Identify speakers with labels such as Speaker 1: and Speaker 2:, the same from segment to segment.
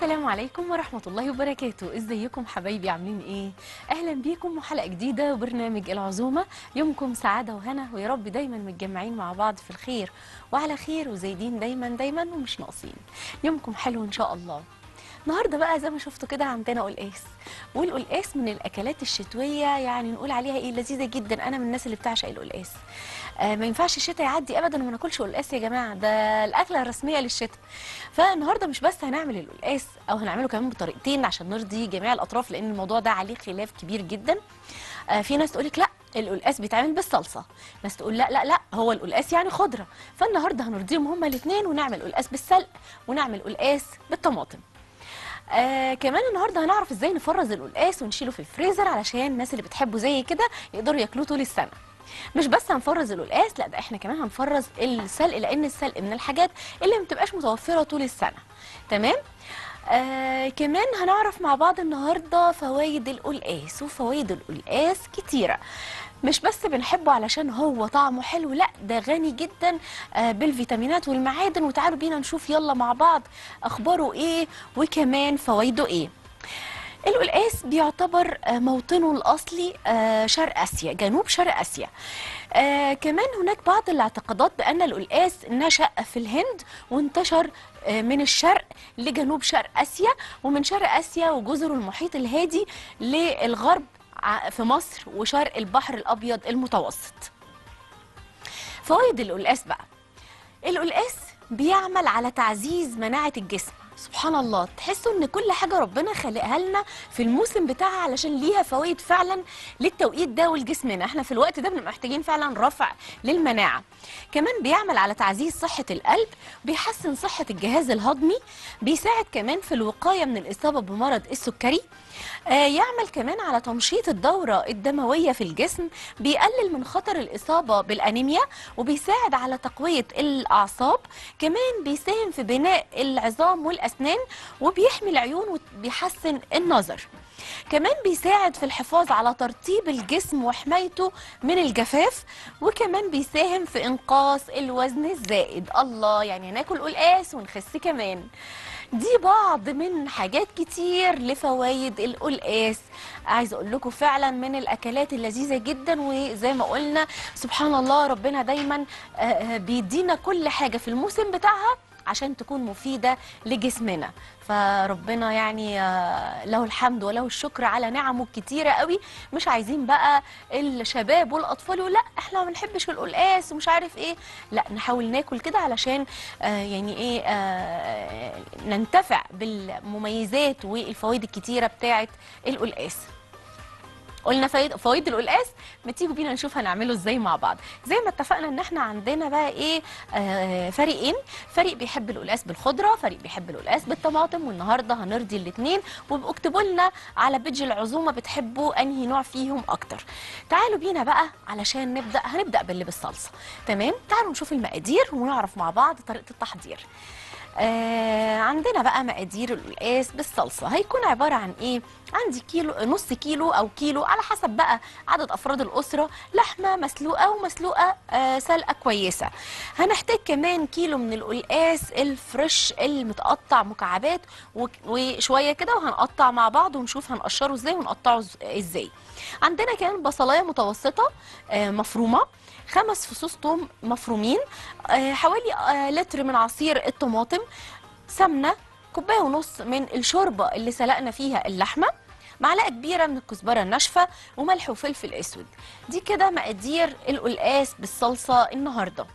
Speaker 1: السلام عليكم ورحمة الله وبركاته ازيكم حبايبي عاملين ايه اهلا بيكم وحلقة جديدة وبرنامج العزومة يومكم سعادة وهنا ويا رب دايما متجمعين مع بعض في الخير وعلى خير وزايدين دايما دايما ومش ناقصين يومكم حلو ان شاء الله النهارده بقى زي ما شفتوا كده عندنا قلقاس والقلقاس من الاكلات الشتويه يعني نقول عليها ايه لذيذه جدا انا من الناس اللي بتعشق القلقاس آه ما ينفعش الشتاء يعدي ابدا وما ناكلش قلقاس يا جماعه ده الاكله الرسميه للشتاء فالنهارده مش بس هنعمل القلقاس او هنعمله كمان بطريقتين عشان نرضي جميع الاطراف لان الموضوع ده عليه خلاف كبير جدا آه في ناس تقولك لا القلقاس بيتعمل بالصلصه ناس تقول لا لا لا هو القلقاس يعني خضره فالنهارده هنرضيهم هما الاثنين ونعمل قلقاس بالسلق ونعمل قلقاس بالطماطم آه كمان النهارده هنعرف ازاي نفرز القلقاس ونشيله في الفريزر علشان الناس اللي بتحبه زي كده يقدروا ياكلوه طول السنه مش بس هنفرز القلقاس لا ده احنا كمان هنفرز السلق لان السلق من الحاجات اللي ما بتبقاش متوفره طول السنه تمام آه كمان هنعرف مع بعض النهارده فوائد القلقاس وفوائد القلقاس كتيره مش بس بنحبه علشان هو طعمه حلو لا ده غني جدا آه بالفيتامينات والمعادن وتعالوا بينا نشوف يلا مع بعض اخباره ايه وكمان فوائده ايه القلقاس بيعتبر آه، موطنه الاصلي آه، شرق اسيا جنوب شرق اسيا آه كمان هناك بعض الاعتقادات بان القلقاس نشا في الهند وانتشر آه من الشرق لجنوب شرق اسيا ومن شرق اسيا وجزر المحيط الهادي للغرب ع- في مصر وشرق البحر الابيض المتوسط فوائد القلقاس بقى القلقاس بيعمل على تعزيز مناعة الجسم سبحان الله تحسوا ان كل حاجة ربنا خلقها لنا في الموسم بتاعها علشان ليها فوائد فعلا للتوقيت ده ولجسمنا احنا في الوقت ده بنبقى محتاجين فعلا رفع للمناعة كمان بيعمل على تعزيز صحة القلب بيحسن صحة الجهاز الهضمي بيساعد كمان في الوقاية من الإصابة بمرض السكري آه، يعمل كمان على تنشيط الدورة الدموية في الجسم بيقلل من خطر الإصابة بالأنيميا وبيساعد على تقوية الأعصاب كمان بيساهم في بناء العظام والأسنان وبيحمي العيون وبيحسن النظر كمان بيساعد في الحفاظ على ترطيب الجسم وحمايته من الجفاف وكمان بيساهم في إنقاص الوزن الزائد الله يعني ناكل قلقاس ونخس كمان دي بعض من حاجات كتير لفوائد القلقاس عايزه اقول لكم فعلا من الاكلات اللذيذه جدا وزي ما قلنا سبحان الله ربنا دايما آه، آه، بيدينا كل حاجه في الموسم بتاعها عشان تكون مفيده لجسمنا فربنا يعني آه، له الحمد وله الشكر على نعمه الكتيره قوي مش عايزين بقى الشباب والاطفال يقولوا لا احنا ما بنحبش القلقاس ومش عارف ايه لا نحاول ناكل كده علشان آه يعني ايه آه ننتفع بالمميزات والفوائد الكتيره بتاعه القلقاس قلنا فايد فوائد القلقاس ما تيجوا بينا نشوف هنعمله ازاي مع بعض زي ما اتفقنا ان احنا عندنا بقى ايه آه فريقين فريق بيحب القلقاس بالخضره فريق بيحب القلقاس بالطماطم والنهارده هنرضي الاثنين وابقوا اكتبوا لنا على بيج العزومه بتحبوا انهي نوع فيهم اكتر تعالوا بينا بقى علشان نبدا هنبدا باللي بالصلصه تمام تعالوا نشوف المقادير ونعرف مع بعض طريقه التحضير آه عندنا بقى مقادير القلقاس بالصلصه هيكون عباره عن ايه عندي كيلو نص كيلو او كيلو على حسب بقى عدد افراد الاسره لحمه مسلوقه ومسلوقه آه سلقه كويسه هنحتاج كمان كيلو من القلقاس الفريش المتقطع مكعبات وك- وشويه كده وهنقطع مع بعض ونشوف هنقشره ازاي ونقطعه إز- ازاي عندنا كمان بصلايه متوسطه آه مفرومه خمس فصوص توم مفرومين آه، حوالي آه، لتر من عصير الطماطم سمنه كوبايه ونص من الشوربه اللي سلقنا فيها اللحمه معلقه كبيره من الكزبره الناشفه وملح وفلفل اسود دي كده مقادير القلقاس بالصلصه النهارده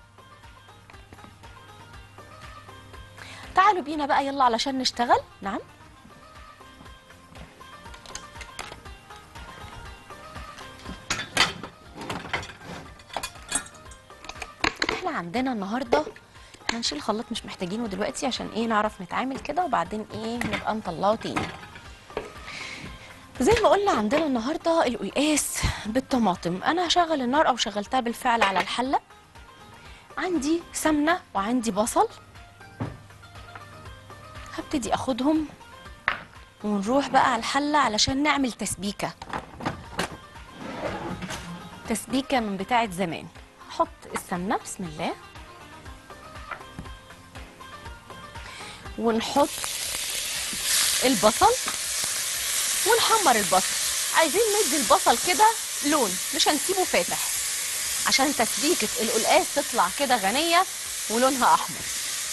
Speaker 1: تعالوا بينا بقى يلا علشان نشتغل نعم احنا عندنا النهارده هنشيل الخلاط مش محتاجينه دلوقتي عشان ايه نعرف نتعامل كده وبعدين ايه نبقى نطلعه تاني زي ما قلنا عندنا النهارده القلقاس بالطماطم انا هشغل النار او شغلتها بالفعل على الحله عندي سمنه وعندي بصل هبتدي اخدهم ونروح بقى على الحله علشان نعمل تسبيكه تسبيكه من بتاعه زمان هحط السمنه بسم الله ونحط البصل ونحمر البصل عايزين ندي البصل كده لون مش هنسيبه فاتح عشان تسبيكة القلقاس تطلع كده غنية ولونها أحمر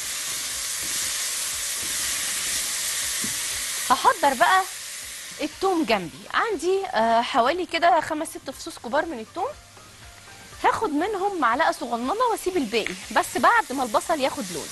Speaker 1: هحضر بقى التوم جنبي عندي آه، حوالي كده خمس ست فصوص كبار من التوم هاخد منهم معلقة صغننة واسيب الباقي بس بعد ما البصل ياخد لون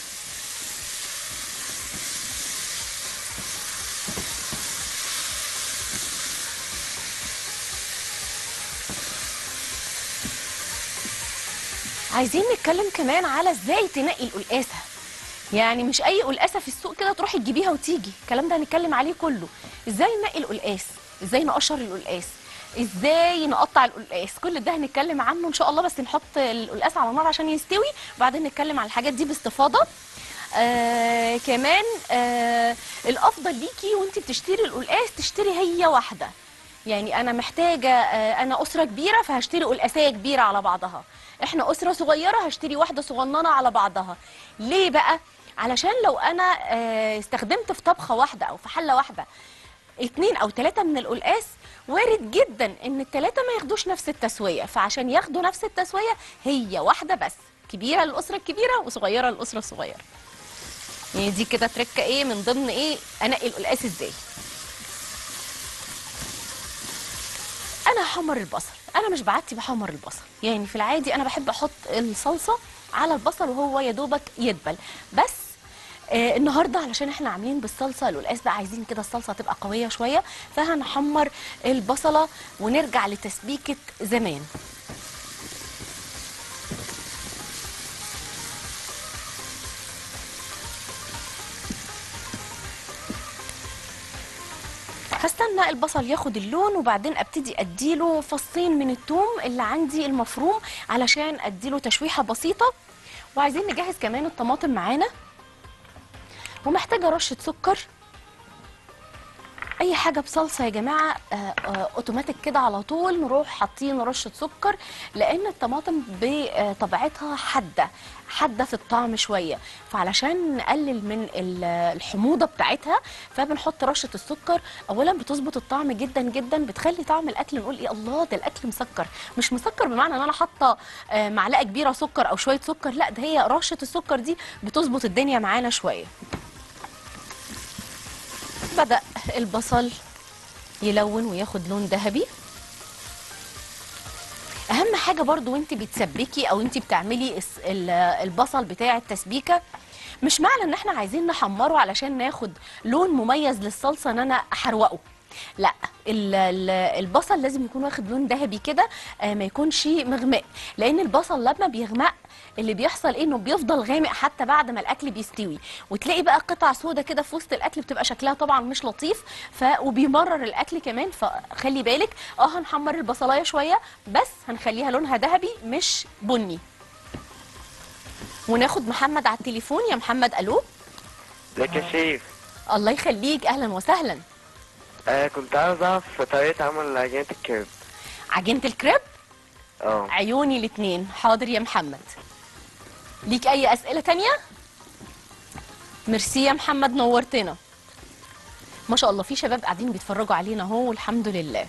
Speaker 1: عايزين نتكلم كمان على ازاي تنقي القلقاسه يعني مش اي قلقاسه في السوق كده تروحي تجيبيها وتيجي الكلام ده هنتكلم عليه كله ازاي ننقي القلقاس ازاي نقشر القلقاس ازاي نقطع القلقاس كل ده هنتكلم عنه ان شاء الله بس نحط القلقاس على النار عشان يستوي وبعدين نتكلم على الحاجات دي باستفاضه آه كمان آه الافضل ليكي وانت بتشتري القلقاس تشتري هي واحده يعني انا محتاجه آه، انا اسره كبيره فهشتري قلقاسيه كبيره على بعضها احنا اسره صغيره هشتري واحده صغننه على بعضها ليه بقى علشان لو انا آه، استخدمت في طبخه واحده او في حله واحده اتنين او تلاتة من القلقاس وارد جدا ان التلاتة ما ياخدوش نفس التسوية فعشان ياخدوا نفس التسوية هي واحدة بس كبيرة للأسرة الكبيرة وصغيرة للأسرة الصغيرة يعني دي كده تركة ايه من ضمن ايه انقي القلقاس ازاي انا هحمر البصل انا مش بعتي بحمر البصل يعني في العادي انا بحب احط الصلصه على البصل وهو يا دوبك يدبل بس آه النهارده علشان احنا عاملين بالصلصه القلقاس بقى عايزين كده الصلصه تبقى قويه شويه فهنحمر البصله ونرجع لتسبيكه زمان هستنى البصل ياخد اللون وبعدين ابتدي اديله فصين من الثوم اللي عندي المفروم علشان اديله تشويحه بسيطه وعايزين نجهز كمان الطماطم معانا ومحتاجه رشه سكر اي حاجه بصلصه يا جماعه آه، آه، اوتوماتيك كده على طول نروح حاطين رشه سكر لان الطماطم بطبيعتها حاده حاده في الطعم شويه فعلشان نقلل من ال- الحموضه بتاعتها فبنحط رشه السكر اولا بتظبط الطعم جدا جدا بتخلي طعم الاكل نقول ايه الله ده الاكل مسكر مش مسكر بمعنى ان انا حاطه آه، معلقه كبيره سكر او شويه سكر لا ده هي رشه السكر دي بتظبط الدنيا معانا شويه بدأ البصل يلون وياخد لون ذهبي اهم حاجه برضو وانت بتسبكي او انت بتعملي الس- ال- البصل بتاع التسبيكه مش معنى ان احنا عايزين نحمره علشان ناخد لون مميز للصلصه ان انا احروقه لا ال- ال- البصل لازم يكون واخد لون ذهبي كده آه، ما يكونش مغمق لان البصل لما بيغمق اللي بيحصل ايه انه بيفضل غامق حتى بعد ما الاكل بيستوي وتلاقي بقى قطع سودا كده في وسط الاكل بتبقى شكلها طبعا مش لطيف ف وبيمرر الاكل كمان فخلي بالك اه هنحمر البصلايه شويه بس هنخليها لونها ذهبي مش بني وناخد محمد على التليفون يا محمد الو
Speaker 2: ازيك يا شيف
Speaker 1: الله يخليك اهلا وسهلا
Speaker 2: آه كنت عاوز اعرف طريقة عمل عجينة الكريب
Speaker 1: عجينه الكريب
Speaker 2: اه
Speaker 1: عيوني الاتنين حاضر يا محمد ليك اي اسئله تانية ميرسي يا محمد نورتنا ما شاء الله في شباب قاعدين بيتفرجوا علينا اهو والحمد لله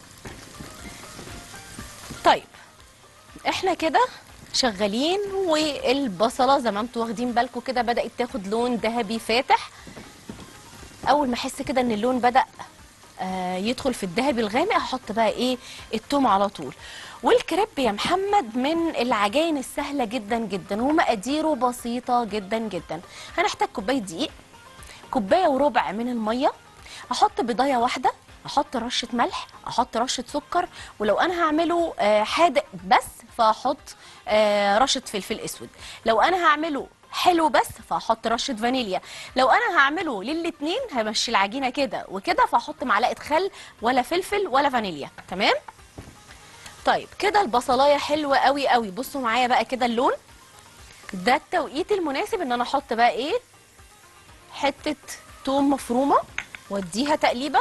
Speaker 1: طيب احنا كده شغالين والبصله زي ما انتوا واخدين بالكم كده بدات تاخد لون ذهبي فاتح اول ما احس كده ان اللون بدا آه، يدخل في الذهبي الغامق هحط بقى ايه التوم على طول والكريب يا محمد من العجائن السهله جدا جدا ومقاديره بسيطه جدا جدا هنحتاج كوبايه دقيق كوبايه وربع من الميه احط بيضايه واحده احط رشه ملح احط رشه سكر ولو انا هعمله آه، حادق بس فاحط آه، رشه فلفل اسود لو انا هعمله حلو بس فاحط رشه فانيليا لو انا هعمله للاتنين همشي العجينه كده وكده فاحط معلقه خل ولا فلفل ولا فانيليا تمام طيب كده البصلايه حلوه قوي قوي بصوا معايا بقى كده اللون ده التوقيت المناسب ان انا احط بقى ايه حته توم مفرومه واديها تقليبه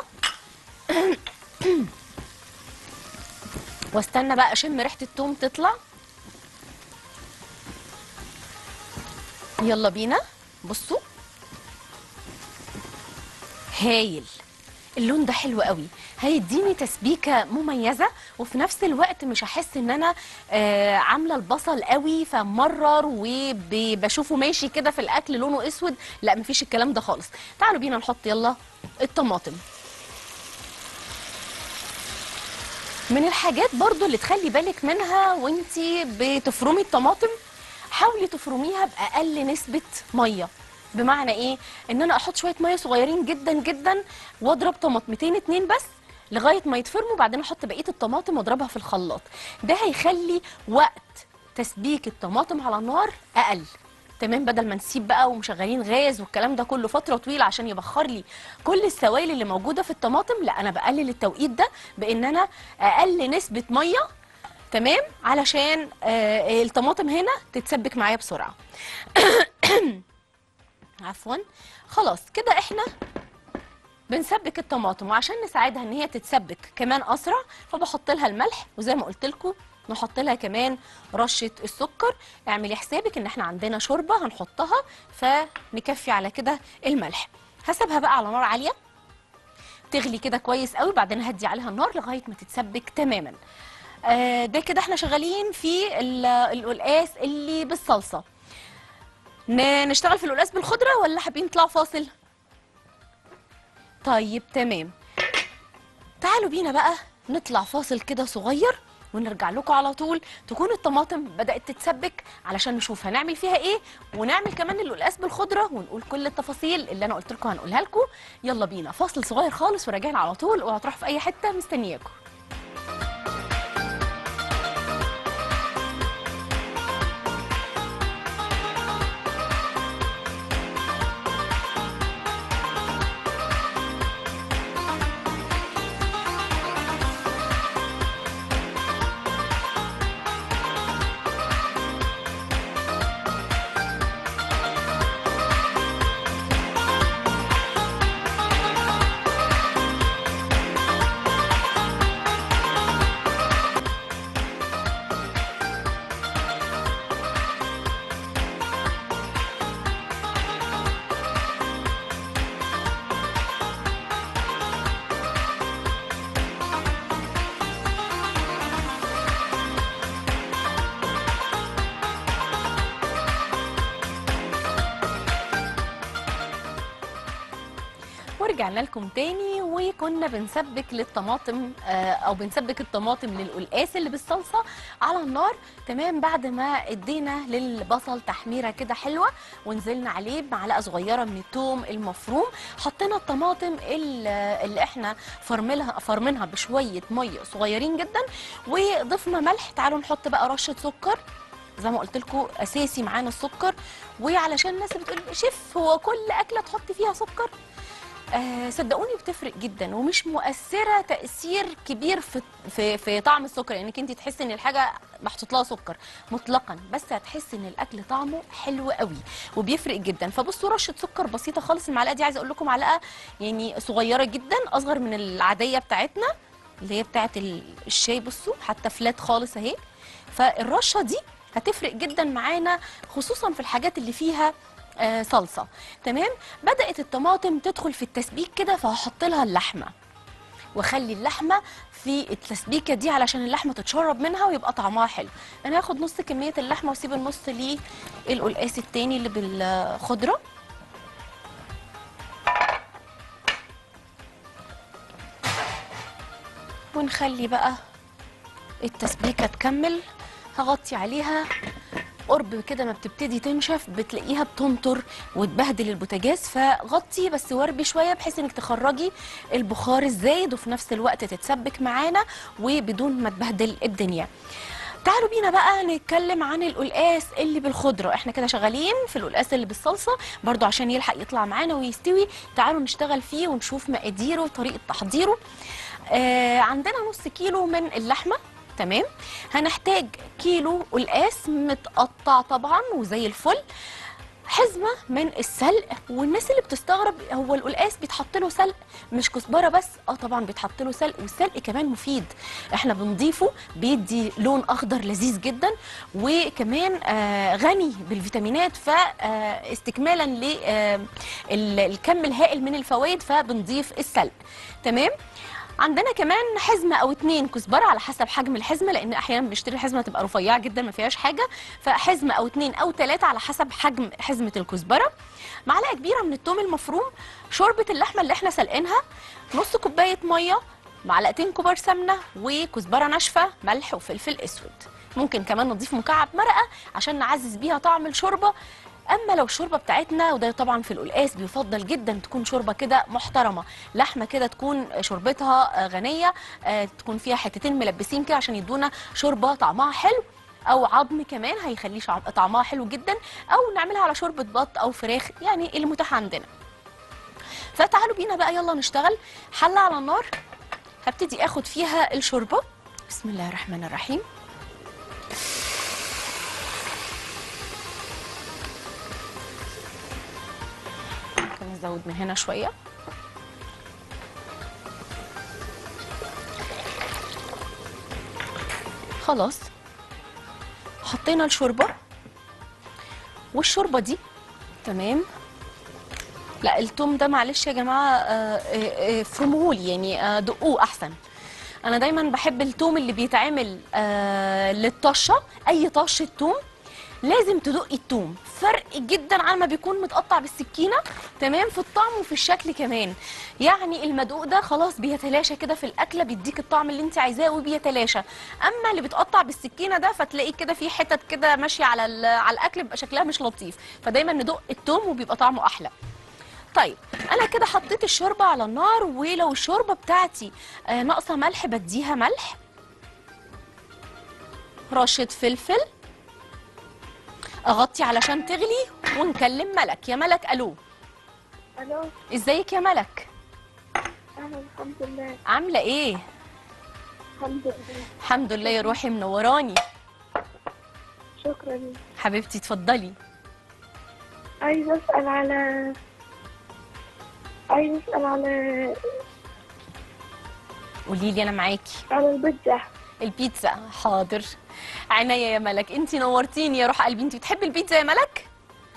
Speaker 1: واستنى بقى اشم ريحه التوم تطلع يلا بينا بصوا هايل اللون ده حلو قوي هيديني تسبيكه مميزه وفي نفس الوقت مش هحس ان انا آه عامله البصل قوي فمرر وبشوفه ماشي كده في الاكل لونه اسود لا مفيش الكلام ده خالص تعالوا بينا نحط يلا الطماطم من الحاجات برضو اللي تخلي بالك منها وانتي بتفرمي الطماطم حاولي تفرميها باقل نسبه ميه بمعنى ايه ان انا احط شويه ميه صغيرين جدا جدا واضرب طماطمتين اتنين بس لغايه ما يتفرموا وبعدين احط بقيه الطماطم واضربها في الخلاط ده هيخلي وقت تسبيك الطماطم على النار اقل تمام بدل ما نسيب بقى ومشغلين غاز والكلام ده كله فتره طويله عشان يبخر لي كل السوائل اللي موجوده في الطماطم لا انا بقلل التوقيت ده بان انا اقل نسبه ميه تمام علشان آه الطماطم هنا تتسبك معايا بسرعه عفوا خلاص كده احنا بنسبك الطماطم وعشان نساعدها ان هي تتسبك كمان اسرع فبحط لها الملح وزي ما قلت لكم نحط لها كمان رشه السكر اعملي حسابك ان احنا عندنا شوربه هنحطها فنكفي على كده الملح هسيبها بقى على نار عاليه تغلي كده كويس قوي بعدين هدي عليها النار لغايه ما تتسبك تماما آه ده كده احنا شغالين في ال- القلقاس اللي بالصلصه ن- نشتغل في القلقاس بالخضره ولا حابين نطلع فاصل طيب تمام تعالوا بينا بقى نطلع فاصل كده صغير ونرجع لكم على طول تكون الطماطم بدأت تتسبك علشان نشوف هنعمل فيها ايه ونعمل كمان القلقاس بالخضره ونقول كل التفاصيل اللي انا قلت لكم هنقولها لكم يلا بينا فاصل صغير خالص وراجعين على طول وهتروحوا في اي حته مستنياكم ورجعنا لكم تاني وكنا بنسبك للطماطم آه، او بنسبك الطماطم للقلقاس اللي بالصلصه على النار تمام بعد ما ادينا للبصل تحميره كده حلوه ونزلنا عليه بمعلقه صغيره من الثوم المفروم حطينا الطماطم ال- اللي احنا فرملها فرمينها بشويه ميه صغيرين جدا وضفنا ملح تعالوا نحط بقى رشه سكر زي ما قلت لكم اساسي معانا السكر وعلشان الناس اللي بتقول شيف هو كل اكله تحط فيها سكر آه صدقوني بتفرق جدا ومش مؤثره تاثير كبير في في في طعم السكر يعني انك انت تحسي ان الحاجه محطوط لها سكر مطلقا بس هتحسي ان الاكل طعمه حلو قوي وبيفرق جدا فبصوا رشه سكر بسيطه خالص المعلقه دي عايزه اقول لكم معلقه يعني صغيره جدا اصغر من العاديه بتاعتنا اللي هي بتاعه ال- الشاي بصوا حتى فلات خالص اهي فالرشه دي هتفرق جدا معانا خصوصا في الحاجات اللي فيها آه صلصه تمام بدات الطماطم تدخل في التسبيك كده فهحط لها اللحمه واخلي اللحمه في التسبيكه دي علشان اللحمه تتشرب منها ويبقى طعمها حلو انا هاخد نص كميه اللحمه واسيب النص للقلقاس التاني اللي بالخضره ونخلي بقى التسبيكه تكمل هغطي عليها قرب كده ما بتبتدي تنشف بتلاقيها بتنطر وتبهدل البوتاجاز فغطي بس واربي شويه بحيث انك تخرجي البخار الزايد وفي نفس الوقت تتسبك معانا وبدون ما تبهدل الدنيا تعالوا بينا بقى نتكلم عن القلقاس اللي بالخضره احنا كده شغالين في القلقاس اللي بالصلصه برضو عشان يلحق يطلع معانا ويستوي تعالوا نشتغل فيه ونشوف مقاديره وطريقه تحضيره آه عندنا نص كيلو من اللحمه تمام هنحتاج كيلو قلقاس متقطع طبعا وزي الفل حزمه من السلق والناس اللي بتستغرب هو القلقاس بيتحط له سلق مش كزبره بس اه طبعا بيتحط له سلق والسلق كمان مفيد احنا بنضيفه بيدي لون اخضر لذيذ جدا وكمان آه غني بالفيتامينات فاستكمالا للكم الهائل من الفوائد فبنضيف السلق تمام عندنا كمان حزمه او اتنين كزبره على حسب حجم الحزمه لان احيانا بنشتري الحزمه تبقى رفيعه جدا ما فيهاش حاجه فحزمه او اتنين او تلاته على حسب حجم حزمه الكزبره معلقه كبيره من الثوم المفروم شوربه اللحمه اللي احنا سلقينها نص كوبايه ميه معلقتين كبار سمنه وكزبره ناشفه ملح وفلفل اسود ممكن كمان نضيف مكعب مرقه عشان نعزز بيها طعم الشوربه اما لو الشوربه بتاعتنا وده طبعا في القلقاس بيفضل جدا تكون شوربه كده محترمه لحمه كده تكون شوربتها آه، غنيه آه، تكون فيها حتتين ملبسين كده عشان يدونا شوربه طعمها حلو او عظم كمان هيخليه شع- طعمها حلو جدا او نعملها على شوربه بط او فراخ يعني المتاح عندنا فتعالوا بينا بقى يلا نشتغل حله على النار هبتدي اخد فيها الشوربه بسم الله الرحمن الرحيم ممكن نزود من هنا شويه خلاص حطينا الشوربه والشوربه دي تمام لا التوم ده معلش يا جماعه آه، آه، آه، فرمهولي يعني آه، دقوه احسن انا دايما بحب التوم اللي بيتعمل آه، للطشه اي طشه توم لازم تدقي التوم فرق جدا عن ما بيكون متقطع بالسكينه تمام في الطعم وفي الشكل كمان يعني المدقوق ده خلاص بيتلاشى كده في الاكله بيديك الطعم اللي انت عايزاه وبيتلاشى اما اللي بيتقطع بالسكينه ده فتلاقيه كده في حتت كده ماشيه على ال- على الاكل بيبقى شكلها مش لطيف فدايما ندق التوم وبيبقى طعمه احلى طيب انا كده حطيت الشوربه على النار ولو الشوربه بتاعتي آه، ناقصه ملح بديها ملح رشه فلفل اغطي علشان تغلي ونكلم ملك يا ملك الو
Speaker 3: الو
Speaker 1: ازيك يا ملك
Speaker 3: اهلا الحمد لله
Speaker 1: عامله ايه
Speaker 3: الحمد لله
Speaker 1: الحمد لله يا روحي منوراني
Speaker 3: شكرا
Speaker 1: حبيبتي اتفضلي
Speaker 3: عايز اسال على عايز اسال على
Speaker 1: قولي لي انا معاكي
Speaker 3: على البيتزا
Speaker 1: البيتزا حاضر عينيا يا ملك انت نورتيني يا روح قلبي انت بتحبي البيتزا يا ملك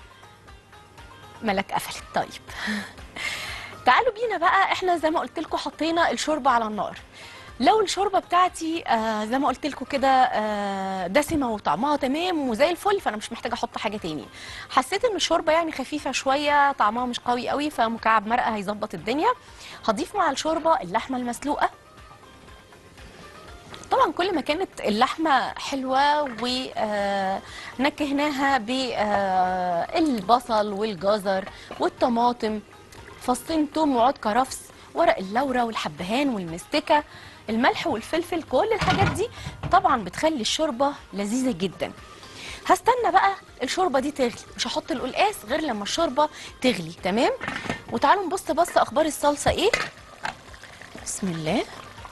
Speaker 1: ملك قفلت طيب تعالوا بينا بقى احنا زي ما قلت لكم حطينا الشوربه على النار لو الشوربه بتاعتي آه زي ما قلت لكم كده آه دسمه وطعمها تمام وزي الفل فانا مش محتاجه احط حاجه تاني حسيت ان الشوربه يعني خفيفه شويه طعمها مش قوي قوي فمكعب مرقه هيظبط الدنيا هضيف مع الشوربه اللحمه المسلوقه طبعا كل ما كانت اللحمه حلوه ونكهناها بالبصل والجزر والطماطم فصين توم وعود كرفس ورق اللورة والحبهان والمستكة الملح والفلفل كل الحاجات دي طبعا بتخلي الشوربة لذيذة جدا هستنى بقى الشوربة دي تغلي مش هحط القلقاس غير لما الشوربة تغلي تمام وتعالوا نبص بص اخبار الصلصة ايه بسم الله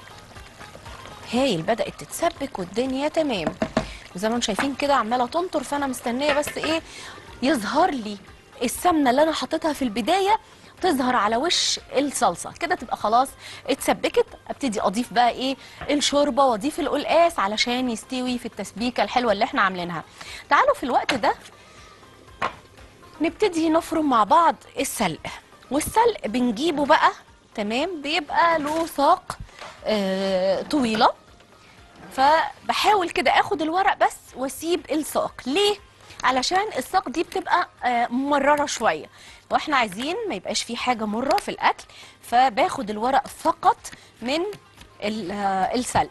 Speaker 1: هايل بدأت تتسبك والدنيا تمام وزي ما انتم شايفين كده عماله تنطر فانا مستنيه بس ايه يظهر لي السمنه اللي انا حطيتها في البدايه تظهر على وش الصلصه كده تبقى خلاص اتسبكت ابتدي اضيف بقى ايه الشوربه واضيف القلقاس علشان يستوي في التسبيكه الحلوه اللي احنا عاملينها تعالوا في الوقت ده نبتدي نفرم مع بعض السلق والسلق بنجيبه بقى تمام بيبقى له ساق آه طويله فبحاول كده اخد الورق بس واسيب الساق ليه علشان الساق دي بتبقى آه، مرره شويه واحنا عايزين ما يبقاش فيه حاجه مره في الاكل فباخد الورق فقط من ال- آه، السلق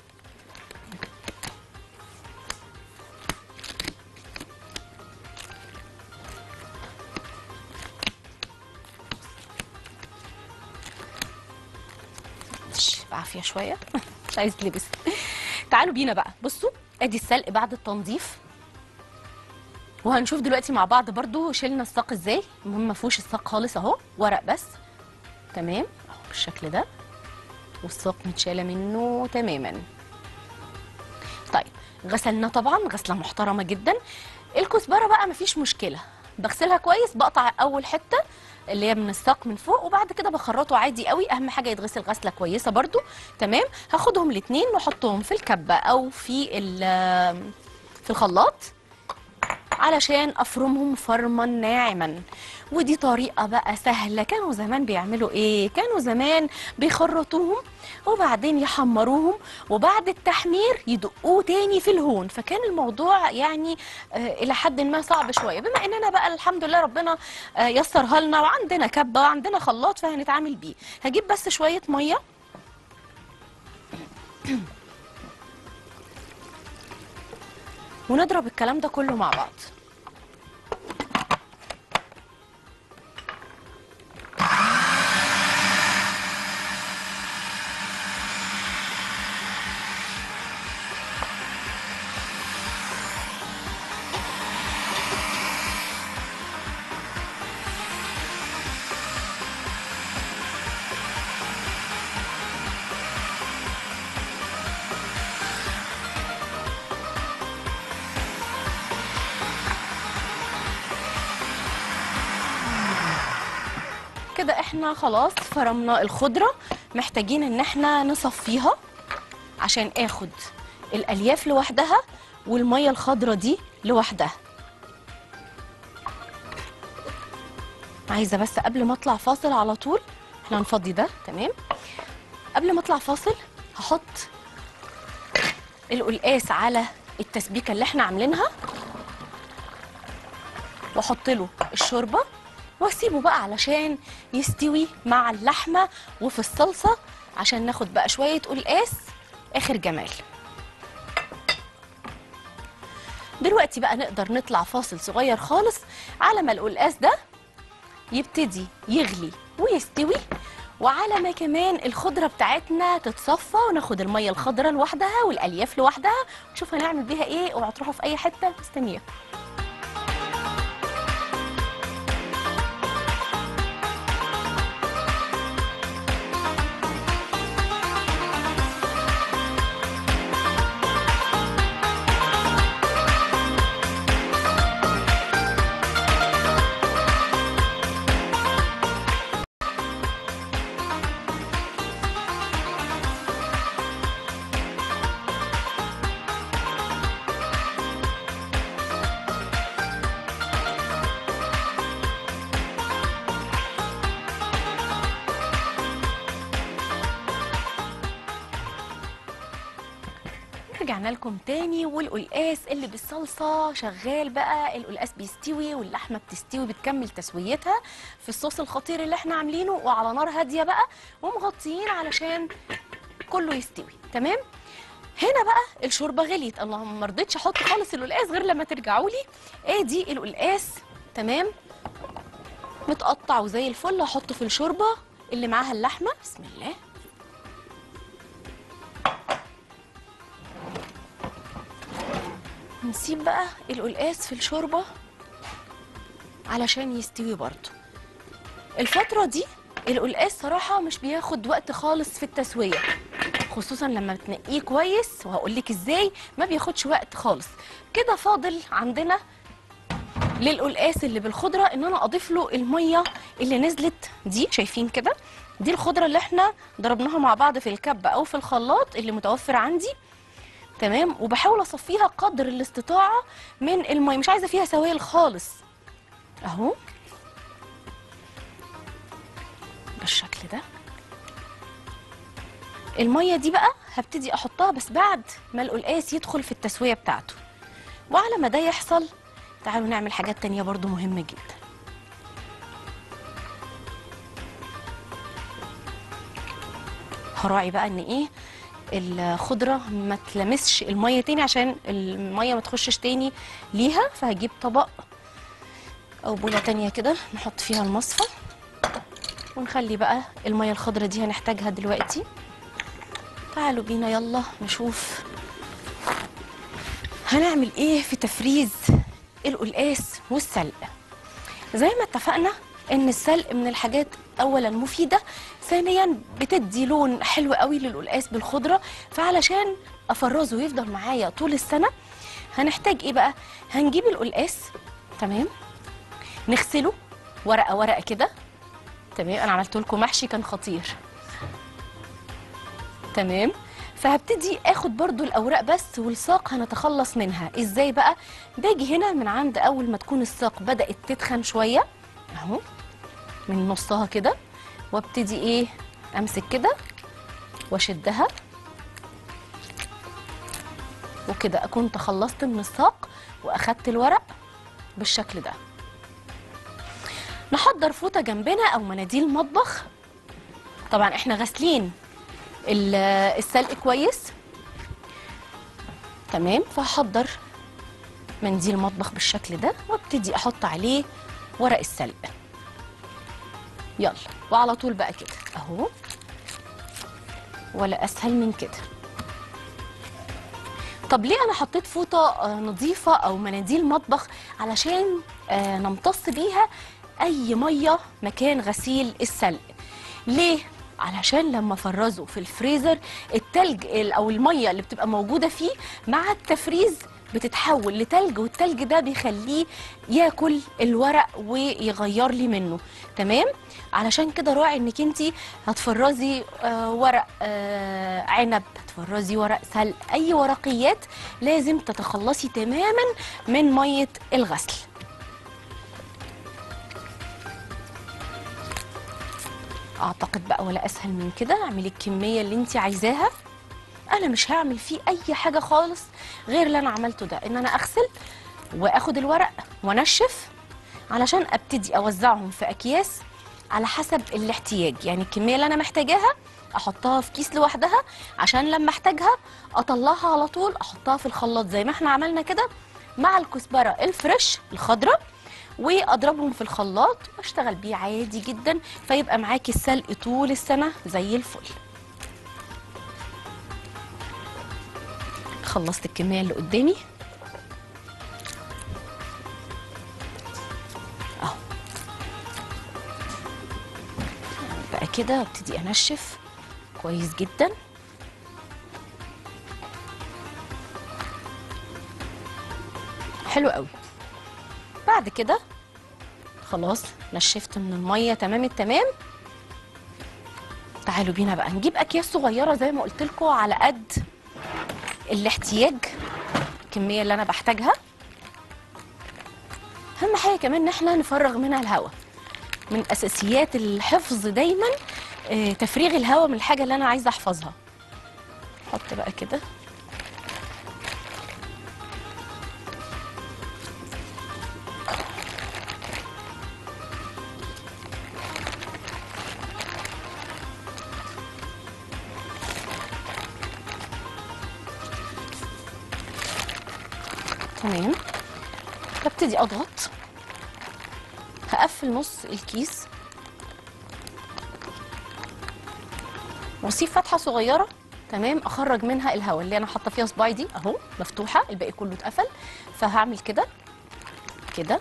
Speaker 1: معلش، بعافيه شويه مش عايز تلبس تعالوا بينا بقى بصوا ادي السلق بعد التنظيف وهنشوف دلوقتي مع بعض برضو شلنا الساق ازاي المهم ما فيهوش الساق خالص اهو ورق بس تمام اهو بالشكل ده والساق متشاله منه تماما طيب غسلنا طبعا غسله محترمه جدا الكزبره بقى مفيش مشكله بغسلها كويس بقطع اول حته اللي هي من الساق من فوق وبعد كده بخرطه عادي قوي اهم حاجه يتغسل غسله كويسه برضو تمام هاخدهم الاثنين واحطهم في الكبه او في ال- في الخلاط علشان افرمهم فرما ناعما ودي طريقه بقى سهله كانوا زمان بيعملوا ايه كانوا زمان بيخرطوهم وبعدين يحمروهم وبعد التحمير يدقوه تاني في الهون فكان الموضوع يعني آه الى حد ما صعب شويه بما اننا بقى الحمد لله ربنا آه يسرها لنا وعندنا كبه وعندنا خلاط فهنتعامل بيه هجيب بس شويه ميه ونضرب الكلام ده كله مع بعض كده احنا خلاص فرمنا الخضرة محتاجين ان احنا نصفيها عشان اخد الالياف لوحدها والمية الخضرة دي لوحدها عايزة بس قبل ما اطلع فاصل على طول احنا هنفضي ده تمام قبل ما اطلع فاصل هحط القلقاس على التسبيكة اللي احنا عاملينها واحط له الشوربه واسيبه بقى علشان يستوي مع اللحمه وفي الصلصه عشان ناخد بقى شويه قلقاس اخر جمال دلوقتي بقى نقدر نطلع فاصل صغير خالص على ما القلقاس ده يبتدي يغلي ويستوي وعلى ما كمان الخضره بتاعتنا تتصفى وناخد الميه الخضراء لوحدها والالياف لوحدها ونشوف هنعمل بيها ايه اوعوا تروحوا في اي حته مستنيه رجعنا لكم تاني والقلقاس اللي بالصلصة شغال بقى القلقاس بيستوي واللحمة بتستوي بتكمل تسويتها في الصوص الخطير اللي احنا عاملينه وعلى نار هادية بقى ومغطيين علشان كله يستوي تمام هنا بقى الشوربة غليت اللهم ما رضيتش احط خالص القلقاس غير لما ترجعوا لي ادي القلقاس تمام متقطع وزي الفل هحطه في الشوربة اللي معاها اللحمة بسم الله نسيب بقى القلقاس في الشوربه علشان يستوي برضه الفتره دي القلقاس صراحه مش بياخد وقت خالص في التسويه خصوصا لما بتنقيه كويس وهقول لك ازاي ما بياخدش وقت خالص كده فاضل عندنا للقلقاس اللي بالخضره ان انا اضيف له الميه اللي نزلت دي شايفين كده دي الخضره اللي احنا ضربناها مع بعض في الكبه او في الخلاط اللي متوفر عندي تمام وبحاول اصفيها قدر الاستطاعه من الميه مش عايزه فيها سوائل خالص اهو بالشكل ده الميه دي بقى هبتدي احطها بس بعد ما القلقاس يدخل في التسويه بتاعته وعلى ما ده يحصل تعالوا نعمل حاجات تانية برضو مهمة جدا هراعي بقى ان ايه الخضرة ما تلمسش المية تاني عشان المية ما تخشش تاني ليها فهجيب طبق او بولة تانية كده نحط فيها المصفى ونخلي بقى المية الخضرة دي هنحتاجها دلوقتي تعالوا بينا يلا نشوف هنعمل ايه في تفريز القلقاس والسلق زي ما اتفقنا ان السلق من الحاجات اولا مفيده ثانيا بتدي لون حلو قوي للقلقاس بالخضره فعلشان افرزه ويفضل معايا طول السنه هنحتاج ايه بقى هنجيب القلقاس تمام نغسله ورقه ورقه كده تمام انا عملت لكم محشي كان خطير تمام فهبتدي اخد برضو الاوراق بس والساق هنتخلص منها ازاي بقى باجي هنا من عند اول ما تكون الساق بدات تتخن شويه اهو من نصها كده وابتدي ايه امسك كده واشدها وكده اكون تخلصت من الساق واخدت الورق بالشكل ده نحضر فوطه جنبنا او مناديل مطبخ طبعا احنا غاسلين ال- السلق كويس تمام فهحضر منديل مطبخ بالشكل ده وابتدي احط عليه ورق السلق يلا وعلى طول بقى كده اهو ولا اسهل من كده طب ليه انا حطيت فوطه آه، نظيفه او مناديل مطبخ علشان آه، نمتص بيها اي ميه مكان غسيل السلق ليه علشان لما افرزه في الفريزر التلج ال- او الميه اللي بتبقى موجوده فيه مع التفريز بتتحول لتلج والتلج ده بيخليه ياكل الورق ويغير لي منه تمام علشان كده راعي انك انت هتفرزي آه، ورق آه، عنب هتفرزي ورق سلق اي ورقيات لازم تتخلصي تماما من ميه الغسل اعتقد بقى ولا اسهل من كده اعملي الكميه اللي انت عايزاها انا مش هعمل فيه اي حاجه خالص غير اللي انا عملته ده ان انا اغسل واخد الورق وانشف علشان ابتدي اوزعهم في اكياس على حسب الاحتياج يعني الكميه اللي انا محتاجاها احطها في كيس لوحدها عشان لما احتاجها اطلعها على طول احطها في الخلاط زي ما احنا عملنا كده مع الكزبره الفريش الخضراء واضربهم في الخلاط واشتغل بيه عادي جدا فيبقى معاكي السلق طول السنه زي الفل خلصت الكميه اللي قدامي اهو بقى كده ابتدي انشف كويس جدا حلو قوي بعد كده خلاص نشفت من الميه تمام التمام تعالوا بينا بقى نجيب اكياس صغيره زي ما قلت لكم على قد الاحتياج الكميه اللي انا بحتاجها اهم حاجه كمان ان احنا نفرغ منها الهواء من اساسيات الحفظ دايما آه، تفريغ الهواء من الحاجه اللي انا عايزه احفظها احط بقى كده تمام ببتدي اضغط هقفل نص الكيس واسيب فتحه صغيره تمام اخرج منها الهواء اللي انا حاطه فيها صباعي دي اهو مفتوحه الباقي كله اتقفل فهعمل كده كده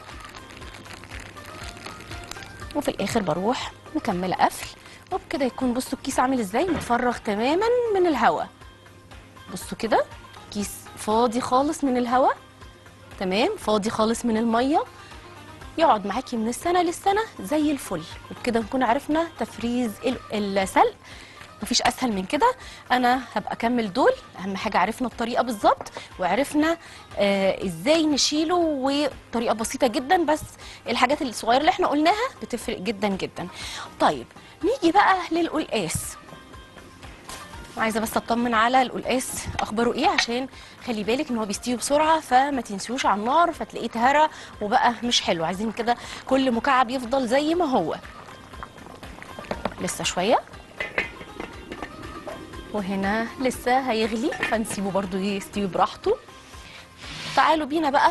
Speaker 1: وفي الاخر بروح مكمله قفل وبكده يكون بصوا الكيس عامل ازاي متفرغ تماما من الهواء بصوا كده كيس فاضي خالص من الهواء تمام فاضي خالص من الميه يقعد معاكي من السنه للسنه زي الفل وبكده نكون عرفنا تفريز ال- السلق مفيش اسهل من كده انا هبقى اكمل دول اهم حاجه عرفنا الطريقه بالظبط وعرفنا آه ازاي نشيله وطريقه بسيطه جدا بس الحاجات الصغيره اللي احنا قلناها بتفرق جدا جدا طيب نيجي بقى للقلقاس عايزه بس اطمن على القلقاس اخباره ايه عشان خلي بالك ان هو بيستوي بسرعه فما تنسيوش على النار فتلاقيه اتهرى وبقى مش حلو عايزين كده كل مكعب يفضل زي ما هو لسه شويه وهنا لسه هيغلي فنسيبه برضو يستوي براحته تعالوا بينا بقى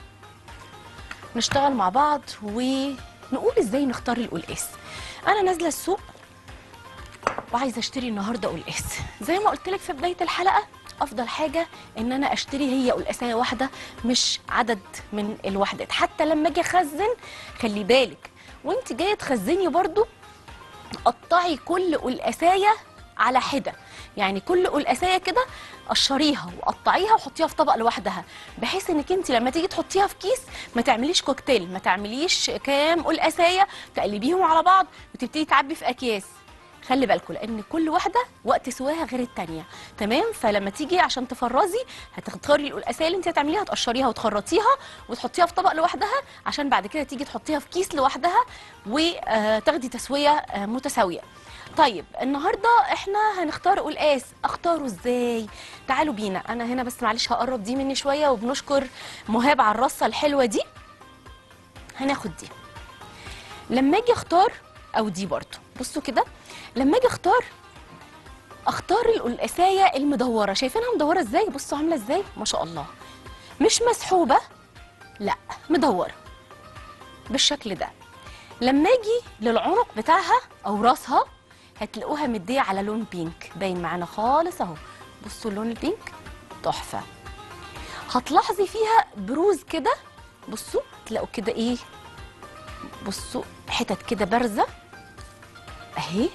Speaker 1: نشتغل مع بعض ونقول ازاي نختار القلقاس انا نازله السوق وعايزه اشتري النهارده قلقاس زي ما قلت لك في بدايه الحلقه افضل حاجه ان انا اشتري هي قلقاسيه واحده مش عدد من الوحدات حتى لما اجي اخزن خلي بالك وانت جايه تخزني برضو قطعي كل قلقاسايه على حده يعني كل قلقاسيه كده قشريها وقطعيها وحطيها في طبق لوحدها بحيث انك انت لما تيجي تحطيها في كيس ما تعمليش كوكتيل ما تعمليش كام قلقاسيه تقلبيهم على بعض وتبتدي تعبي في اكياس خلي بالكم لان كل واحده وقت سواها غير التانية تمام فلما تيجي عشان تفرزي هتختاري القلقاسيه اللي انت هتعمليها تقشريها وتخرطيها وتحطيها في طبق لوحدها عشان بعد كده تيجي تحطيها في كيس لوحدها وتاخدي تسويه آه، متساويه طيب النهارده احنا هنختار قلقاس اختاره ازاي تعالوا بينا انا هنا بس معلش هقرب دي مني شويه وبنشكر مهاب على الرصه الحلوه دي هناخد دي لما اجي اختار او دي برضو بصوا كده لما اجي اختار اختار القلقاسايه المدوره شايفينها مدوره ازاي بصوا عامله ازاي ما شاء الله مش مسحوبه لا مدوره بالشكل ده لما اجي للعنق بتاعها او راسها هتلاقوها مديه على لون بينك باين معانا خالص اهو بصوا اللون البينك تحفه هتلاحظي فيها بروز كده بصوا تلاقوا كده ايه بصوا حتت كده بارزه اهي